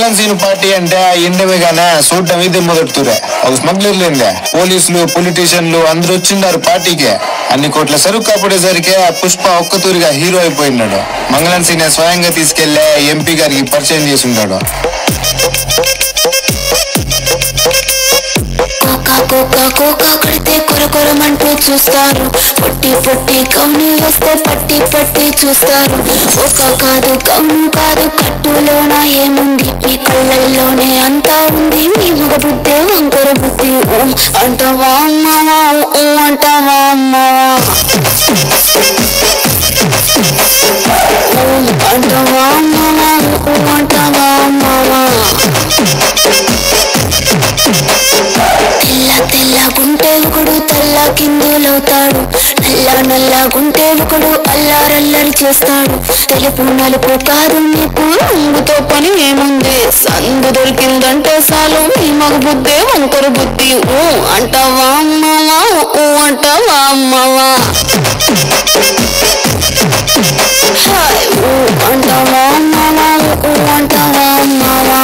మంగళం scene party అంటే ఎండమే గానే చూడటం ఇది మొదటితురే ఒక స్మగ్లర్ లేదే పోలీసులు పొలిటీషియన్లు అందరూ వచ్చిండారు పార్టీకి అన్ని కోట్ల సరుకు కాపాడేసరికి ఆ పుష్ప ఒక్కతూరిగా హీరో అయిపోయినాడు మంగళం సీనే స్వయంగా తీసుకెళ్లే ఎంపీ గారికి పరిచయం చేసి ఉన్నాడు కోకా కోకా కోకా కడితే కొర కొరమంటూ చూస్తారు పొట్టి పొట్టి కౌని వేస్తే పట్టి పట్టి చూస్తారు ఒక కాదు కౌను కాదు కట్టులోన ఏముంది మీ కళ్ళల్లోనే అంతా ఉంది మీ మగ బుద్ధి వంకర బుద్ధి ఊ అంటావా అమ్మావా ఊ అంటావా అమ్మావా ఊ అంటావా అమ్మావా ఊ అంటావా అమ్మావా తెల్ల తెల్లగుంటే ఒకడు తెల్ల కిందులవుతాడు నల్ల నల్లగుంటే ఒకడు అల్లారల్లరి చేస్తాడు తెలుపు నలుపు కాదు నీకు రంగుతో పని ఏముంది సందు దొరికిందంటే చాలు మీ మగ బుద్ధి వంకర బుద్ధి ఊ అంటావా అమ్మావా ఊ అంటావా అమ్మావా హాయ్ ఊ అంటావా అమ్మావా ఊ అంటావా అమ్మావా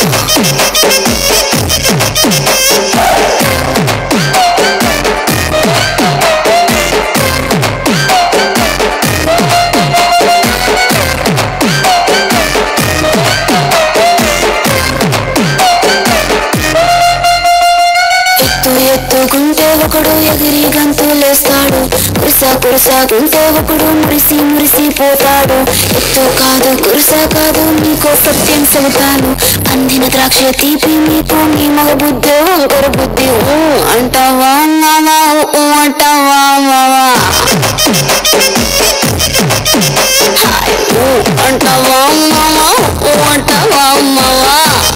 ఎత్తు ఎత్తుకుంటే ఒకడు ఎగిరి గంతులేస్తాడు కురుస కురుసాకుంటే ఒకడు మురిసి మురిసి పోతాడు ఎత్తు కాదు కురుస కాదు నీకు సత్యం చెబుతాను అందిన ద్రాక్ష తీపి మీకు మీ మగ బుద్ధి వంకర బుద్ధి ఊ అంటావా మావా ఊ అంటావా మావా హాయ్ ఊ అంటావా మావా ఊ అంటావా మావా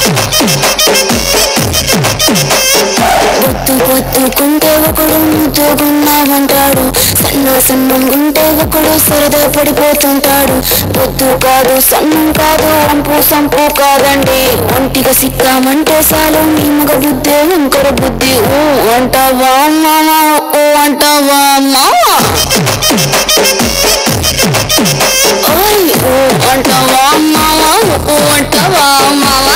పొద్దు పొద్దుకుంటే ఒకడు ముద్దుగున్నామంటాడు సన్న సన్నంగుంటే ఒకడు సరదా పడిపోతుంటాడు పొద్దు కాదు సన్నం కాదు వంపు సంపు కాదండి ఒంటిగా సిక్కామంటే చాలు మీ మగ బుద్ధి వంకర బుద్ధి ఊ అంటావా మామా ఊ అంటావా మామా ఓయ్ ఊ అంటావా మామా ఊ అంటావా మామా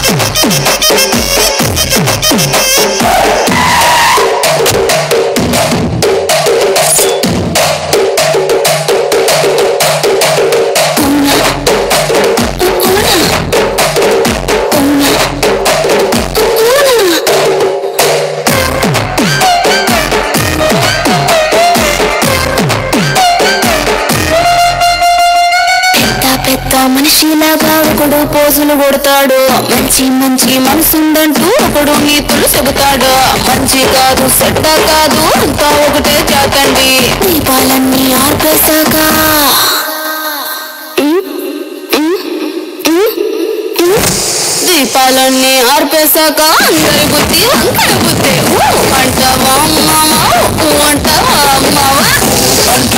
పెద్ద పెద్ద మనిషిలాగా ఒకడు పోజులు కొడతాడు మంచి మంచి మనసుందంటూ ఒకడు నీతులు చెబుతాడు మంచి కాదు చెడ్డ కాదు అంతా ఒకటే జాతండి దీపాలన్నీ ఆర్పేశాక ఉమ్, ఉమ్, ఉమ్, ఉమ్. దీపాలన్నీ ఆర్పేశాక అందరి బుద్ధి వంకర బుద్ధి ఊ అంటావా మావా ఊ అంటావా మావా